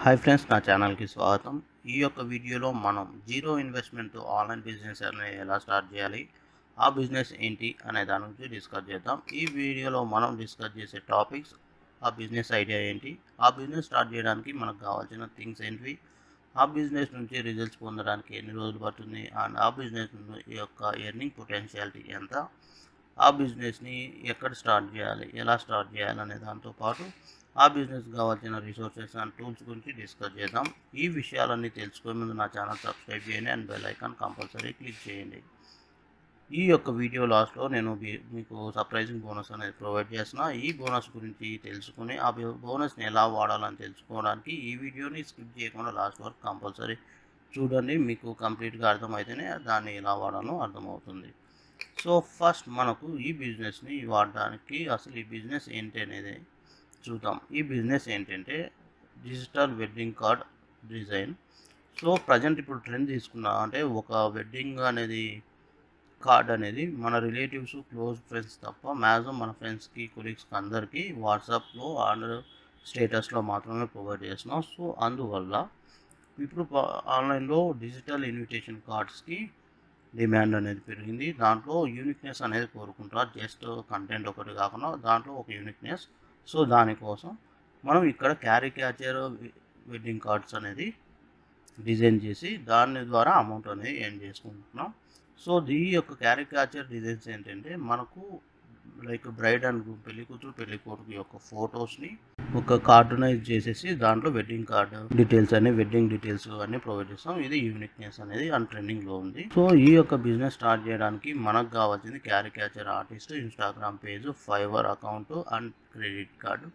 hi friends నా ఛానల్కి స్వాగతం ఈ యొక్క వీడియోలో మనం జీరో ఇన్వెస్ట్మెంట్ ఆన్లైన్ బిజినెస్ అనేది ఎలా స్టార్ట్ చేయాలి ఆ బిజినెస్ ఏంటి అనే దాని గురించి డిస్కస్ చేద్దాం ఈ వీడియోలో మనం డిస్కస్ చేసే టాపిక్స్ ఆ బిజినెస్ ఐడియా ఏంటి ఆ బిజినెస్ స్టార్ట్ చేయడానికి మనకు కావాల్సిన థింగ్స్ ఏంటివి ఆ బిజినెస్ నుంచి రిజల్ట్స్ పొందడానికి ఎన్ని రోజులు పడుతుంది అండ్ ఆ బిజినెస్ యొక్క ఎర్నింగ్ పొటెన్షియాలిటీ ఎంత ఆ బిజినెస్ని ఎక్కడ స్టార్ట్ చేయాలి ఎలా స్టార్ట్ చేయాలి అనే దాంతో పాటు ఆ బిజినెస్ కావాల్సిన రిసోర్సెస్ అండ్ టూల్స్ గురించి డిస్కస్ చేద్దాం ఈ విషయాలన్నీ తెలుసుకునే ముందు నా ఛానల్ సబ్స్క్రైబ్ చేయండి and bell icon compulsory click చేయండి ఈ యొక్క వీడియో లాస్ట్లో నేను బి- మీకు సర్ప్రైజింగ్ బోనస్ అనేది ప్రొవైడ్ చేస్తున్నా ఈ బోనస్ గురించి తెలుసుకుని ఆ బో- బోనస్ని ఎలా వాడాలని తెలుసుకోవడానికి ఈ వీడియోని స్కిప్ చేయకుండా లాస్ట్ వరకు కంపల్సరీ చూడండి మీకు కంప్లీట్గా అర్థమైతేనే దాన్ని ఎలా వాడాలో అర్థమవుతుంది సో ఫస్ట్ మనకు ఈ బిజినెస్ని వాడడానికి అసలు ఈ బిజినెస్ ఏంటి అనేది చూద్దాం ఈ బిజినెస్ ఏంటంటే digital wedding card design so present ఇప్పుడు ట్రెండ్ తీసుకున్నా అంటే ఒక వెడ్డింగ్ అనేది కార్డ్ అనేది మన రిలేటివ్స్ క్లోజ్ ఫ్రెండ్స్ తప్ప మ్యాక్సిమం మన ఫ్రెండ్స్కి కొలీగ్స్కి అందరికీ వాట్సాప్లో అండ్ స్టేటస్లో మాత్రమే ప్రొవైడ్ చేస్తున్నాం సో అందువల్ల ఇప్పుడు ప- ఆన్లైన్లో డిజిటల్ ఇన్విటేషన్ కార్డ్స్కి డిమాండ్ అనేది పెరిగింది దాంట్లో యూనిక్నెస్ అనేది కోరుకుంటారు జస్ట్ కంటెంట్ ఒకటి కాకుండా దాంట్లో ఒక యూనిక్నెస్ సో దానికోసం మనం ఇక్కడ క్యారిక్యాచర్ వెడ్డింగ్ కార్డ్స్ అనేది డిజైన్ చేసి దాని ద్వారా అమౌంట్ అనేది ఎర్న్ చేసుకుంటున్నాం సో ఈ యొక్క క్యారిక్యాచర్ డిజైన్స్ ఏంటంటే మనకు లైక్ బ్రైడ్ అండ్ గ్రూమ్ పెళ్లి కూతురు పెళ్లి కొడుకు యొక్క ఫొటోస్ని ఒక కార్టూనైజ్ చేసేసి దాంట్లో వెడ్డింగ్ కార్డ్ డీటెయిల్స్ అన్ని వెడ్డింగ్ డీటెయిల్స్ అన్ని ప్రొవైడ్ చేస్తాం ఇది యూనిక్నెస్ అనేది అండ్ ట్రెండింగ్ లో ఉంది సో ఈ యొక్క బిజినెస్ స్టార్ట్ చేయడానికి మనకు కావాల్సింది caricature artist Instagram page Fiverr account and credit card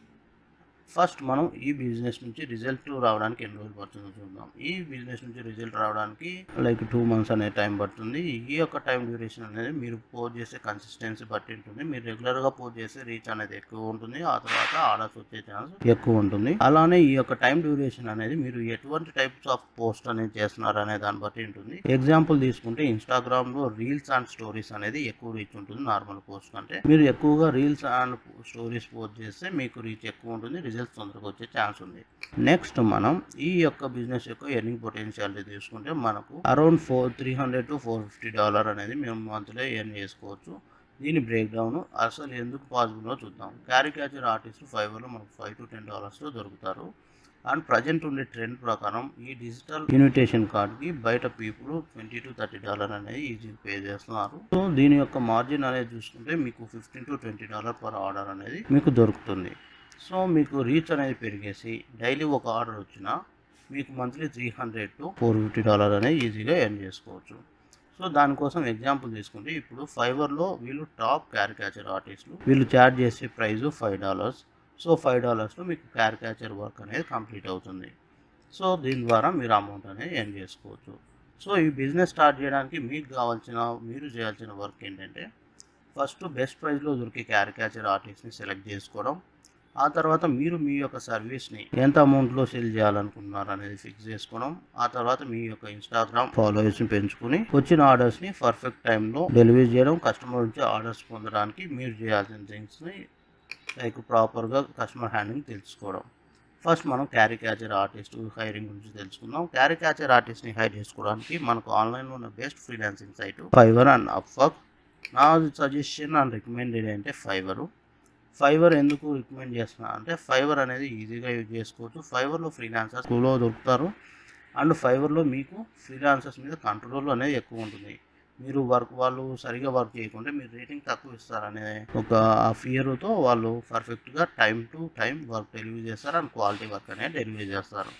first మనం ఈ బిజినెస్ నుంచి రిజల్ట్ రావడానికి ఎన్ని రోజులు పడుతుందో చూద్దాం ఈ బిజినెస్ నుంచి రిజల్ట్ రావడానికి లైక్ టూ మంత్స్ అనే టైం పడుతుంది ఈ యొక్క టైం డ్యూరేషన్ అనేది మీరు పోస్ట్ చేసే కన్సిస్టెన్సీ బట్టి ఉంటుంది మీరు రెగ్యులర్గా పోస్ట్ చేసే రీచ్ అనేది ఎక్కువ ఉంటుంది ఆ తర్వాత ఆర్డర్స్ వచ్చే ఛాన్స్ ఎక్కువ ఉంటుంది అలానే ఈ యొక్క టైం డ్యూరేషన్ అనేది మీరు ఎటువంటి టైప్స్ ఆఫ్ పోస్ట్ అనేది చేస్తున్నారు అనే దాన్ని బట్టి ఉంటుంది ఎగ్జాంపుల్ తీసుకుంటే ఇన్స్టాగ్రామ్ లో రీల్స్ అండ్ స్టోరీస్ అనేది ఎక్కువ రీచ్ ఉంటుంది నార్మల్ పోస్ట్ కంటే మీరు ఎక్కువగా రీల్స్ అండ్ స్టోరీస్ పోస్ట్ చేస్తే మీకు రీచ్ ఎక్కువ ఉంటుంది రిజల్ట్స్ తొందరగా వచ్చే ఛాన్స్ ఉంది నెక్స్ట్ మనం ఈ యొక్క బిజినెస్ యొక్క ఎర్నింగ్ పొటెన్షియాలిటీ తీసుకుంటే మనకు around four three hundred to four fifty dollar అనేది మేము మంత్లో ఎర్న్ చేసుకోవచ్చు దీని బ్రేక్ డౌన్ అసలు ఎందుకు పాసిబుల్లో చూద్దాం క్యారికేచర్ ఆర్టిస్ట్ ఫైవర్లో మనకు ఫైవ్ టు టెన్ డాలర్స్లో దొరుకుతారు అండ్ ప్రజెంట్ ఉండే ట్రెండ్ ప్రకారం ఈ డిజిటల్ ఇన్విటేషన్ కార్డ్కి బయట people twenty to thirty dollar అనేది ఈజీ పే చేస్తున్నారు సో దీని యొక్క మార్జిన్ అనేది చూసుకుంటే మీకు fifteen to twenty dollar per order అనేది మీకు దొరుకుతుంది సో మీకు రీచ్ అనేది పెరిగేసి డైలీ ఒక ఆర్డర్ వచ్చినా మీకు monthly three hundred to four fifty dollar అనేది ఈజీగా ఎర్న్ చేసుకోవచ్చు సో దానికోసం ఎగ్జాంపుల్ తీసుకుంటే ఇప్పుడు ఫైవర్లో వీళ్ళు టాప్ క్యారికేచర్ ఆర్టిస్టులు వీళ్ళు చార్జ్ చేసే price five dollars so five డాలర్స్లో మీకు క్యారికేచర్ వర్క్ అనేది కంప్లీట్ అవుతుంది సో దీని ద్వారా మీరు అమౌంట్ అనేది ఎర్న్ చేసుకోవచ్చు సో ఈ బిజినెస్ స్టార్ట్ చేయడానికి మీకు కావాల్సిన మీరు చేయాల్సిన వర్క్ ఏంటంటే ఫస్ట్ బెస్ట్ ప్రైస్లో దొరికే క్యారికేచర్ ఆర్టిస్ట్ని సెలెక్ట్ చేసుకోవడం ఆ తర్వాత మీరు మీ యొక్క సర్వీస్ని ఎంత అమౌంట్లో సెల్ చేయాలనుకుంటున్నారు అనేది ఫిక్స్ చేసుకోవడం ఆ తర్వాత మీ యొక్క ఇన్స్టాగ్రామ్ ఫాలోవర్స్ని పెంచుకుని వచ్చిన ఆర్డర్స్ని పర్ఫెక్ట్ టైంలో డెలివరీ చేయడం కస్టమర్ నుంచి ఆర్డర్స్ పొందడానికి మీరు చేయాల్సిన థింగ్స్ని లైక్ ప్రాపర్గా కస్టమర్ హ్యాండింగ్ తెలుసుకోవడం ఫస్ట్ మనం క్యారికేచర్ ఆర్టిస్ట్ హైరింగ్ గురించి తెలుసుకుందాం క్యారికేచర్ ఆర్టిస్ట్ని హైర్ చేసుకోవడానికి మనకు ఆన్లైన్లో ఉన్న best freelancing site Fiverr and Upwork నా సజెషన్ అండ్ రికమెండెడ్ అంటే ఫైవరు ఫైవర్ ఎందుకు రికమెండ్ చేస్తున్నా అంటే ఫైవర్ అనేది ఈజీగా యూజ్ చేసుకోవచ్చు ఫైవర్లో ఫ్రీలాన్సర్స్ ఎక్కువలో దొరుకుతారు అండ్ ఫైవర్లో మీకు ఫ్రీలాన్సర్స్ మీద కంట్రోల్ అనేది ఎక్కువ ఉంటుంది మీరు వర్క్ వాళ్ళు సరిగా వర్క్ చేయకుంటే మీరు రేటింగ్ తక్కువ ఇస్తారనే ఒక ఫియర్తో వాళ్ళు పర్ఫెక్ట్గా time to time work delivery చేస్తారు అండ్ క్వాలిటీ వర్క్ అనేది డెలివరీ చేస్తారు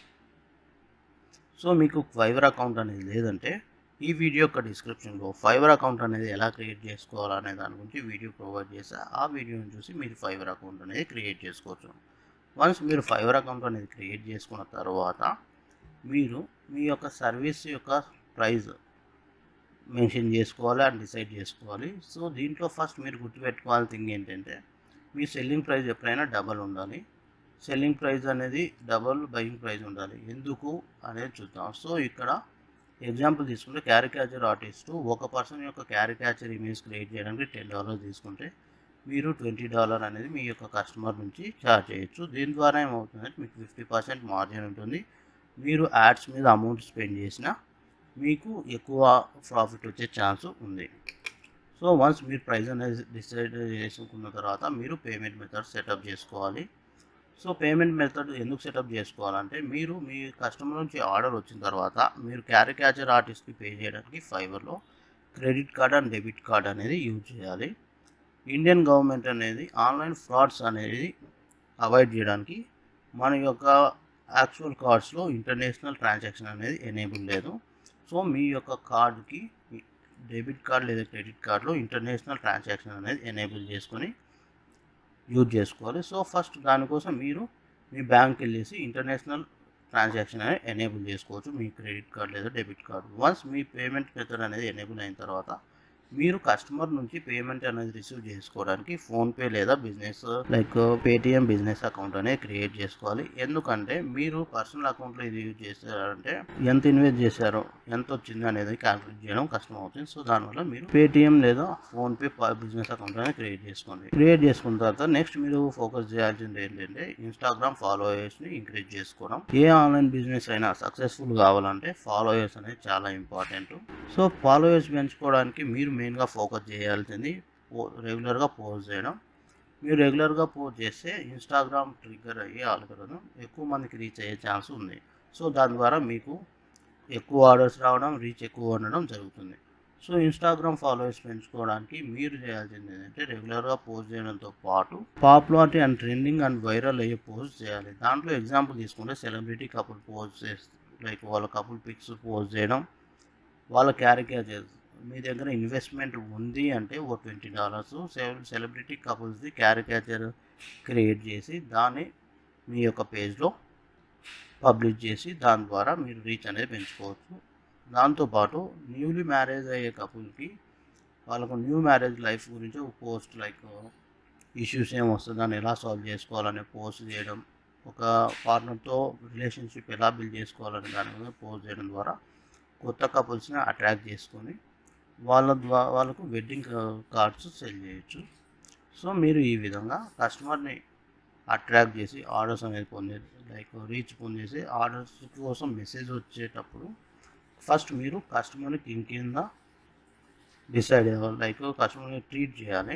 సో మీకు ఫైవర్ అకౌంట్ అనేది లేదంటే ఈ వీడియో యొక్క డిస్క్రిప్షన్లో ఫైవర్ అకౌంట్ అనేది ఎలా క్రియేట్ చేసుకోవాలనే దాని గురించి వీడియో ప్రొవైడ్ చేస్తే ఆ వీడియోని చూసి మీరు ఫైవర్ అకౌంట్ అనేది క్రియేట్ చేసుకోవచ్చు వన్స్ మీరు ఫైవర్ అకౌంట్ అనేది క్రియేట్ చేసుకున్న తర్వాత మీరు మీ యొక్క సర్వీస్ యొక్క ప్రైస్ మెన్షన్ చేసుకోవాలి అండ్ డిసైడ్ చేసుకోవాలి సో దీంట్లో ఫస్ట్ మీరు గుర్తుపెట్టుకోవాలి థింగ్ ఏంటంటే మీ సెల్లింగ్ ప్రైస్ ఎప్పుడైనా డబల్ ఉండాలి సెల్లింగ్ ప్రైస్ అనేది డబల్ బయింగ్ ప్రైస్ ఉండాలి ఎందుకు అనేది చూద్దాం సో ఇక్కడ ఎగ్జాంపుల్ తీసుకుంటే క్యారికేచర్ ఆర్టిస్ట్ ఒక పర్సన్ యొక్క క్యారికేచర్ ఇమేజ్ క్రియేట్ చేయడానికి టెన్ డాలర్స్ తీసుకుంటే మీరు ట్వంటీ డాలర్ అనేది మీ యొక్క కస్టమర్ నుంచి ఛార్జ్ చేయొచ్చు దీని ద్వారా ఏమవుతుందంటే మీకు ఫిఫ్టీ పర్సెంట్ మార్జిన్ ఉంటుంది మీరు యాడ్స్ మీద అమౌంట్ స్పెండ్ చేసినా మీకు ఎక్కువ ప్రాఫిట్ వచ్చే ఛాన్స్ ఉంది సో వన్స్ మీరు ప్రైస్ అనేది డిసైడ్ చేసుకున్న తర్వాత మీరు పేమెంట్ మెథడ్ సెటప్ చేసుకోవాలి సో పేమెంట్ మెథడ్ ఎందుకు సెటప్ చేసుకోవాలంటే మీరు మీ కస్టమర్ నుంచి ఆర్డర్ వచ్చిన తర్వాత మీరు క్యారికాచర్ ఆర్టిస్ట్కి పే చేయడానికి ఫైవర్లో credit card and debit card అనేది యూజ్ చేయాలి ఇండియన్ గవర్నమెంట్ అనేది ఆన్లైన్ ఫ్రాడ్స్ అనేది అవాయిడ్ చేయడానికి మన యొక్క యాక్చువల్ కార్డ్స్లో ఇంటర్నేషనల్ ట్రాన్సాక్షన్ అనేది ఎనేబుల్ లేదు సో మీ యొక్క కార్డుకి డెబిట్ కార్డ్ లేదా క్రెడిట్ కార్డులో ఇంటర్నేషనల్ ట్రాన్సాక్షన్ అనేది ఎనేబుల్ చేసుకొని యూజ్ చేసుకోవాలి సో ఫస్ట్ దానికోసం మీరు మీ బ్యాంక్కి వెళ్ళేసి ఇంటర్నేషనల్ ట్రాన్సాక్షన్ అనేది ఎనేబుల్ చేసుకోవచ్చు మీ క్రెడిట్ కార్డ్ లేదా డెబిట్ కార్డ్ వన్స్ మీ పేమెంట్ మెథడ్ అనేది ఎనేబుల్ అయిన తర్వాత మీరు కస్టమర్ నుంచి పేమెంట్ అనేది రిసీవ్ చేసుకోవడానికి ఫోన్పే లేదా business like Paytm business account అనేది క్రియేట్ చేసుకోవాలి ఎందుకంటే మీరు పర్సనల్ అకౌంట్లో ఇది యూజ్ చేశారంటే ఎంత ఇన్వెస్ట్ చేశారో ఎంత వచ్చింది అనేది క్యాల్కులేట్ చేయడం కష్టం అవుతుంది సో దానివల్ల మీరు పేటిఎం లేదా ఫోన్పే బిజినెస్ అకౌంట్ అనేది క్రియేట్ చేసుకోండి క్రియేట్ చేసుకున్న తర్వాత నెక్స్ట్ మీరు ఫోకస్ చేయాల్సింది ఏంటంటే ఇన్స్టాగ్రామ్ ఫాలోయర్స్ని ఇంక్రీజ్ చేసుకోవడం ఏ ఆన్లైన్ బిజినెస్ అయినా సక్సెస్ఫుల్ కావాలంటే ఫాలోయర్స్ అనేది చాలా ఇంపార్టెంట్ సో ఫాలోయర్స్ పెంచుకోవడానికి మీరు మెయిన్గా ఫోకస్ చేయాల్సింది రెగ్యులర్గా పోస్ట్ చేయడం మీరు రెగ్యులర్గా పోస్ట్ చేస్తే ఇన్స్టాగ్రామ్ ట్రిగ్గర్ అయ్యే ఆల్గరిథం ఎక్కువ మందికి రీచ్ అయ్యే ఛాన్స్ ఉంది సో దాని ద్వారా మీకు ఎక్కువ ఆర్డర్స్ రావడం రీచ్ ఎక్కువ ఉండడం జరుగుతుంది సో ఇన్స్టాగ్రామ్ ఫాలోవర్స్ పెంచుకోవడానికి మీరు చేయాల్సింది ఏంటంటే రెగ్యులర్గా పోస్ట్ చేయడంతో పాటు popularity and trending and viral అయ్యే పోస్ట్ చేయాలి దాంట్లో ఎగ్జాంపుల్ తీసుకుంటే సెలబ్రిటీ కపుల్ పోస్ట్ చేస్తే లైక్ వాళ్ళ కపుల్ పిక్స్ పోస్ట్ చేయడం వాళ్ళ క్యారికేచర్స్ మీ దగ్గర ఇన్వెస్ట్మెంట్ ఉంది అంటే ఓ ట్వంటీ డాలర్స్ సెలబ్రిటీ కపుల్స్ది క్యారికేచర్ క్రియేట్ చేసి దాన్ని మీ యొక్క పేజ్లో పబ్లిష్ చేసి దాని ద్వారా మీరు రీచ్ అనేది పెంచుకోవచ్చు దాంతోపాటు న్యూలీ మ్యారేజ్ అయ్యే కపుల్కి వాళ్ళకు న్యూ మ్యారేజ్ లైఫ్ గురించి ఒక పోస్ట్ లైక్ ఇష్యూస్ ఏం వస్తుంది దాన్ని ఎలా సాల్వ్ చేసుకోవాలనే పోస్ట్ చేయడం ఒక పార్ట్నర్తో రిలేషన్షిప్ ఎలా బిల్డ్ చేసుకోవాలనే దాని మీద పోస్ట్ చేయడం ద్వారా కొత్త కపుల్స్ని అట్రాక్ట్ చేసుకొని వాళ్ళ ద్వారా వాళ్ళకు వెడ్డింగ్ కార్డ్స్ సెల్ చేయొచ్చు సో మీరు ఈ విధంగా కస్టమర్ని అట్రాక్ట్ చేసి ఆర్డర్స్ అనేది పొందే లైక్ రీచ్ పొందేసి ఆర్డర్స్ కోసం మెసేజ్ వచ్చేటప్పుడు ఫస్ట్ మీరు కస్టమర్ని కింద కింద డిసైడ్ అవ్వాలి లైక్ కస్టమర్ని ట్రీట్ చేయాలి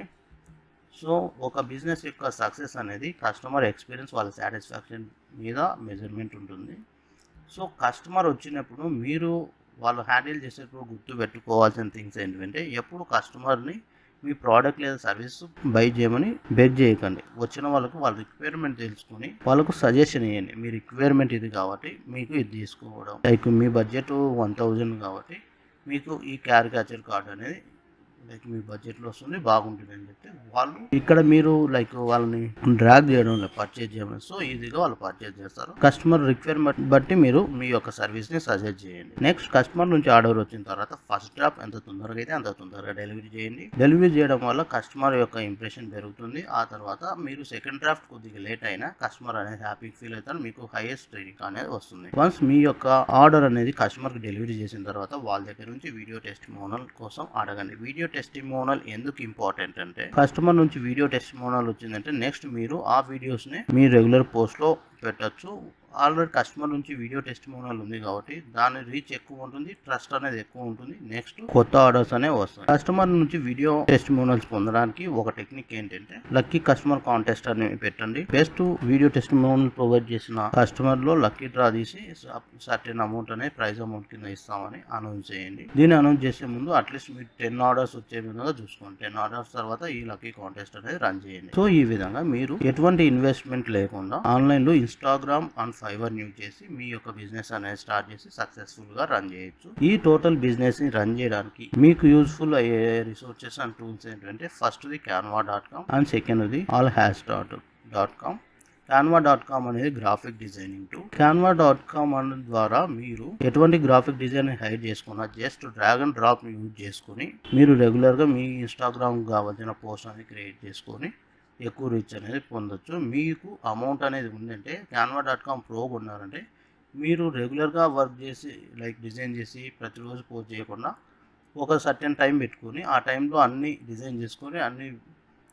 సో ఒక బిజినెస్ యొక్క సక్సెస్ అనేది కస్టమర్ ఎక్స్పీరియన్స్ వాళ్ళ సాటిస్ఫాక్షన్ మీద మెజర్మెంట్ ఉంటుంది సో కస్టమర్ వచ్చినప్పుడు మీరు వాళ్ళు హ్యాండిల్ చేసేటప్పుడు గుర్తు పెట్టుకోవాల్సిన థింగ్స్ ఏంటంటే ఎప్పుడు కస్టమర్ని మీ ప్రోడక్ట్ లేదా సర్వీస్ బై చేయమని బెగ్ చేయకండి వచ్చిన వాళ్ళకు వాళ్ళ రిక్వైర్మెంట్ తెలుసుకుని వాళ్ళకు సజెషన్ ఇవ్వండి మీ రిక్వైర్మెంట్ ఇది కాబట్టి మీకు ఇది తీసుకోవడం లైక్ మీ బడ్జెట్ వన్ థౌజండ్ కాబట్టి మీకు ఈ క్యారికాచర్ కార్డ్ అనేది లైక్ మీ బడ్జెట్లో వస్తుంది బాగుంటుంది అని చెప్తే వాళ్ళు ఇక్కడ మీరు లైక్ వాళ్ళని డ్రాగ్ చేయడం పర్చేజ్ చేయడం సో ఈజీగా వాళ్ళు పర్చేజ్ చేస్తారు కస్టమర్ రిక్వైర్మెంట్ బట్టి మీరు మీ యొక్క సర్వీస్ని సజెస్ట్ చేయండి నెక్స్ట్ కస్టమర్ నుంచి ఆర్డర్ వచ్చిన తర్వాత ఫస్ట్ డ్రాప్ ఎంత తొందరగా అయితే అంత తొందరగా డెలివరీ చేయండి డెలివరీ చేయడం వల్ల కస్టమర్ యొక్క ఇంప్రెషన్ పెరుగుతుంది ఆ తర్వాత మీరు సెకండ్ డ్రాఫ్ట్ కొద్దిగా లేట్ అయినా కస్టమర్ అనేది హ్యాపీ ఫీల్ అవుతారు మీకు హైయెస్ట్ రేటింగ్ అనేది వస్తుంది వన్స్ మీ యొక్క ఆర్డర్ అనేది కస్టమర్కి డెలివరీ చేసిన తర్వాత వాళ్ళ దగ్గర నుంచి వీడియో టెస్ట్ మోనల్ కోసం అడగండి వీడియో టెస్టిమోనల్ ఎందుకు ఇంపార్టెంట్ అంటే కస్టమర్ నుంచి వీడియో టెస్టిమోనల్ వచ్చిందంటే నెక్స్ట్ మీరు ఆ వీడియోస్ని మీ రెగ్యులర్ పోస్ట్లో పెట్టచ్చు ఆల్రెడీ కస్టమర్ నుంచి వీడియో టెస్టిమోనల్ ఉంది కాబట్టి దాని రీచ్ ఎక్కువ ఉంటుంది ట్రస్ట్ అనేది ఎక్కువ ఉంటుంది నెక్స్ట్ కొత్త ఆర్డర్స్ అనేవి వస్తాయి కస్టమర్ నుంచి వీడియో టెస్టిమోనల్స్ పొందడానికి ఒక టెక్నిక్ ఏంటంటే లక్కీ కస్టమర్ కాంటెస్ట్ అని పెట్టండి బెస్ట్ వీడియో టెస్టిమోనల్ ప్రొవైడ్ చేసిన కస్టమర్ లో లక్కీ డ్రా తీసి సర్టెన్ అమౌంట్ అనేది ప్రైజ్ అమౌంట్ కింద ఇస్తామని అనౌన్స్ చేయండి దీన్ని అనౌన్స్ చేసే ముందు అట్లీస్ట్ మీరు టెన్ ఆర్డర్స్ వచ్చే విధంగా చూసుకోండి టెన్ ఆర్డర్స్ తర్వాత ఈ లక్కీ కాంటెస్ట్ అనేది రన్ చేయండి సో ఈ విధంగా మీరు ఎటువంటి ఇన్వెస్ట్మెంట్ లేకుండా ఆన్లైన్ లో ఇన్స్టాగ్రామ్ అండ్ ఫైబర్ యూజ్ చేసి మీ యొక్క బిజినెస్ అనేది స్టార్ట్ చేసి సక్సెస్ఫుల్ గా రన్ చేయొచ్చు ఈ టోటల్ బిజినెస్ ని రన్ చేయడానికి మీకు యూస్ఫుల్ అయ్యే రిసోర్సెస్ అండ్ టూల్స్ ఏంటంటే first the Canva dot com and second the all hash dot dot com Canva dot com అనేది graphic designing tool Canva dot com అనే ద్వారా మీరు ఎటువంటి గ్రాఫిక్ డిజైన్ హైడ్ చేసుకున్నా just drag and drop use చేసుకుని మీరు రెగ్యులర్గా మీ ఇన్స్టాగ్రామ్ కావాల్సిన పోస్ట్ అనేది క్రియేట్ చేసుకొని ఎక్కువ రీచ్ అనేది పొందొచ్చు మీకు అమౌంట్ అనేది ఉందంటే క్యాన్వా డాట్ కామ్ ప్రో కొన్నారంటే మీరు రెగ్యులర్గా వర్క్ చేసి లైక్ డిజైన్ చేసి ప్రతిరోజు పోస్ట్ చేయకుండా ఒక సర్టెన్ టైం పెట్టుకొని ఆ టైంలో అన్ని డిజైన్ చేసుకొని అన్ని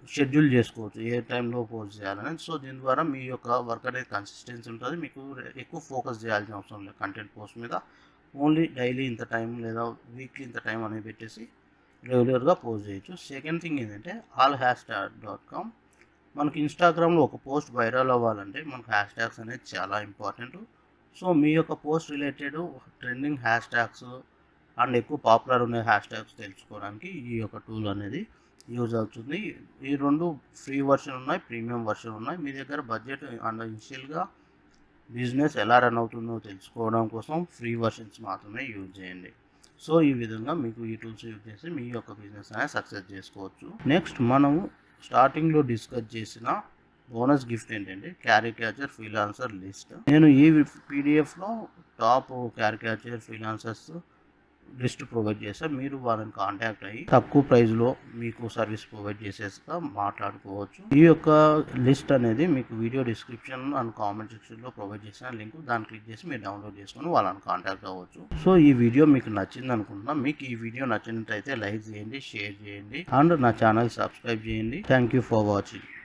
షెడ్యూల్ చేసుకోవచ్చు ఏ టైంలో పోస్ట్ చేయాలని సో దీని ద్వారా మీ యొక్క వర్క్ అనేది కన్సిస్టెన్సీ ఉంటుంది మీకు ఎక్కువ ఫోకస్ చేయాల్సిన అవసరం లేదు కంటెంట్ పోస్ట్ మీద ఓన్లీ డైలీ ఇంత టైం లేదా వీక్లీ ఇంత టైం అనేది పెట్టేసి రెగ్యులర్గా పోస్ట్ చేయొచ్చు సెకండ్ థింగ్ ఏంటంటే all hashtag dot com మనకి ఇన్స్టాగ్రామ్లో ఒక పోస్ట్ వైరల్ అవ్వాలంటే మనకు హ్యాష్ ట్యాగ్స్ అనేది చాలా ఇంపార్టెంట్ సో మీ యొక్క post related trending hash tags and ఎక్కువ పాపులర్ ఉన్న హ్యాష్ ట్యాగ్స్ తెలుసుకోవడానికి ఈ యొక్క టూల్ అనేది యూజ్ అవుతుంది ఈ రెండు ఫ్రీ వర్షన్ ఉన్నాయి ప్రీమియం వర్షన్ ఉన్నాయి మీ దగ్గర బడ్జెట్ అండ్ ఇనిషియల్గా బిజినెస్ ఎలా రన్ అవుతుందో తెలుసుకోవడం కోసం ఫ్రీ వర్షన్స్ మాత్రమే యూజ్ చేయండి సో ఈ విధంగా మీకు ఈ టూల్స్ యూజ్ చేసి మీ యొక్క బిజినెస్ అనేది సక్సెస్ చేసుకోవచ్చు నెక్స్ట్ మనము స్టార్టింగ్లో డిస్కస్ చేసిన బోనస్ గిఫ్ట్ ఏంటంటే క్యారికేచర్ ఫ్రీలాన్సర్ లిస్ట్ నేను ఈ పీడిఎఫ్లో top caricature freelancers list provide చేస్తాను మీరు వాళ్ళని కాంటాక్ట్ అయ్యి తక్కువ ప్రైస్లో మీకు సర్వీస్ ప్రొవైడ్ చేసేస్తా మాట్లాడుకోవచ్చు ఈ యొక్క లిస్ట్ అనేది మీకు వీడియో డిస్క్రిప్షన్ అండ్ కామెంట్ సెక్షన్లో ప్రొవైడ్ చేసిన లింక్ దాన్ని క్లిక్ చేసి మీరు డౌన్లోడ్ చేసుకొని వాళ్ళని కాంటాక్ట్ అవ్వచ్చు సో ఈ వీడియో మీకు నచ్చింది అనుకుంటున్నా మీకు ఈ వీడియో నచ్చినట్లయితే లైక్ చేయండి షేర్ చేయండి అండ్ నా ఛానల్ సబ్స్క్రైబ్ చేయండి థ్యాంక్ యూ ఫర్ వాచింగ్